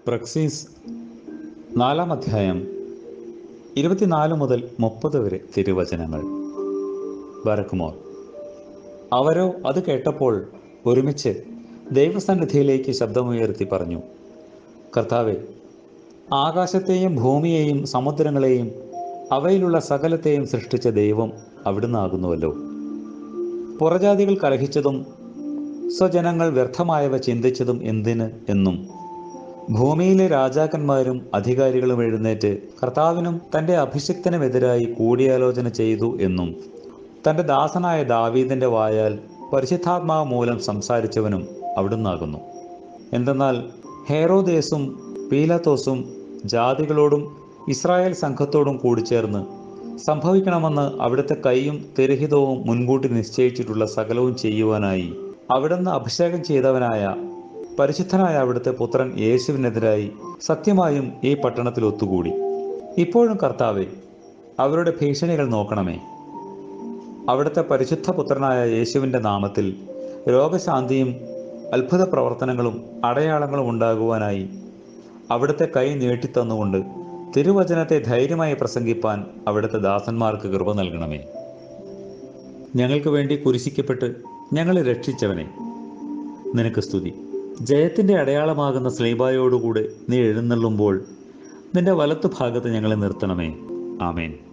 പ്രക്സീസ് നാലാം അധ്യായം ഇരുപത്തിനാല് മുതൽ മുപ്പത് വരെ തിരുവചനങ്ങൾ ബരക്കുമോർ അവരോ അത് കേട്ടപ്പോൾ ഒരുമിച്ച് ദൈവസന്നിധിയിലേക്ക് ശബ്ദമുയർത്തി പറഞ്ഞു കർത്താവെ ആകാശത്തെയും ഭൂമിയെയും സമുദ്രങ്ങളെയും അവയിലുള്ള സകലത്തെയും സൃഷ്ടിച്ച ദൈവം അവിടുന്ന് ആകുന്നുവല്ലോ പുറജാതികൾ കലഹിച്ചതും സ്വജനങ്ങൾ വ്യർത്ഥമായവ ചിന്തിച്ചതും എന്തിന് എന്നും ഭൂമിയിലെ രാജാക്കന്മാരും അധികാരികളും എഴുന്നേറ്റ് കർത്താവിനും തൻ്റെ അഭിഷിക്തനുമെതിരായി കൂടിയാലോചന ചെയ്തു എന്നും തൻ്റെ ദാസനായ ദാവീദിൻ്റെ വായാൽ പരിശുദ്ധാത്മാവ് മൂലം സംസാരിച്ചവനും അവിടുന്നാകുന്നു എന്തെന്നാൽ ഹേറോദേസും പീലാത്തോസും ജാതികളോടും ഇസ്രായേൽ സംഘത്തോടും കൂടിച്ചേർന്ന് സംഭവിക്കണമെന്ന് അവിടുത്തെ കൈയും തിരഹിതവും മുൻകൂട്ടി നിശ്ചയിച്ചിട്ടുള്ള സകലവും ചെയ്യുവാനായി അവിടുന്ന് അഭിഷേകം ചെയ്തവനായ പരിശുദ്ധനായ അവിടുത്തെ പുത്രൻ യേശുവിനെതിരായി സത്യമായും ഈ പട്ടണത്തിൽ ഒത്തുകൂടി ഇപ്പോഴും കർത്താവെ അവരുടെ ഭീഷണികൾ നോക്കണമേ അവിടുത്തെ പരിശുദ്ധ പുത്രനായ യേശുവിൻ്റെ നാമത്തിൽ രോഗശാന്തിയും അത്ഭുത പ്രവർത്തനങ്ങളും അടയാളങ്ങളും ഉണ്ടാകുവാനായി അവിടുത്തെ കൈ നീട്ടിത്തന്നുകൊണ്ട് തിരുവചനത്തെ ധൈര്യമായി പ്രസംഗിപ്പാൻ അവിടുത്തെ ദാസന്മാർക്ക് കൃപ നൽകണമേ ഞങ്ങൾക്ക് വേണ്ടി കുരിശിക്കപ്പെട്ട് ഞങ്ങളെ രക്ഷിച്ചവനെ നിനക്ക് സ്തുതി ജയത്തിൻ്റെ അടയാളമാകുന്ന സ്ലീബായോടുകൂടെ നീ എഴുന്നള്ളുമ്പോൾ നിന്റെ വലത്തു ഭാഗത്ത് ഞങ്ങളെ നിർത്തണമേ ആമേൻ